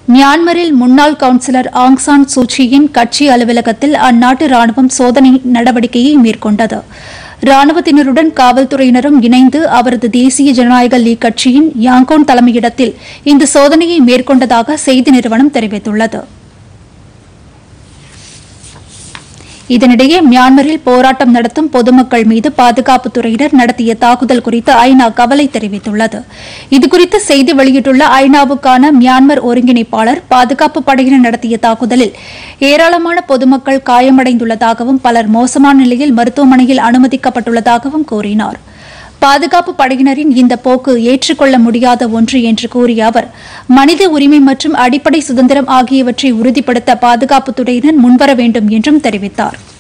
மியான்மரில் முன்னாள் councillor Aung San சூச்சியின் கட்சி அலுவலகத்தில் அந்நாட்டு ராணுவம் சோதனை நடவடிக்கையை மேற்கொண்டது ராணுவத்தினருடன் காவல்துறையினரும் இணைந்து அவரது தேசிய ஜனநாயக லீக் கட்சியின் யாங்கோன் தலைமையிடத்தில் இந்த சோதனையை மேற்கொண்டதாக செய்தி நிறுவனம் தெரிவித்துள்ளது இதனிடையே மியான்மரில் போராட்டம் நடத்தும் பொதுமக்கள் மீது பாதுகாப்புத் துறையினர் நடத்திய தாக்குதல் குறித்து ஐநா கவலை தெரிவித்துள்ளது இதுகுறித்து செய்தி வெளியிட்டுள்ள ஐநாவுக்கான மியான்மர் ஒருங்கிணைப்பாளர் பாதுகாப்பு படையினர் நடத்திய தாக்குதலில் ஏராளமான பொதுமக்கள் காயமடைந்துள்ளதாகவும் பலர் மோசமான நிலையில் மருத்துவமனையில் அனுமதிக்கப்பட்டுள்ளதாகவும் கூறினார் பாதுகாப்பு படையினரின் இந்த போக்கு ஏற்றுக்கொள்ள முடியாத ஒன்று என்று கூறிய அவர் மனித உரிமை மற்றும் அடிப்படை சுதந்திரம் ஆகியவற்றை உறுதிப்படுத்த பாதுகாப்புத் துறையினர் முன்வர வேண்டும் என்றும் தெரிவித்தார்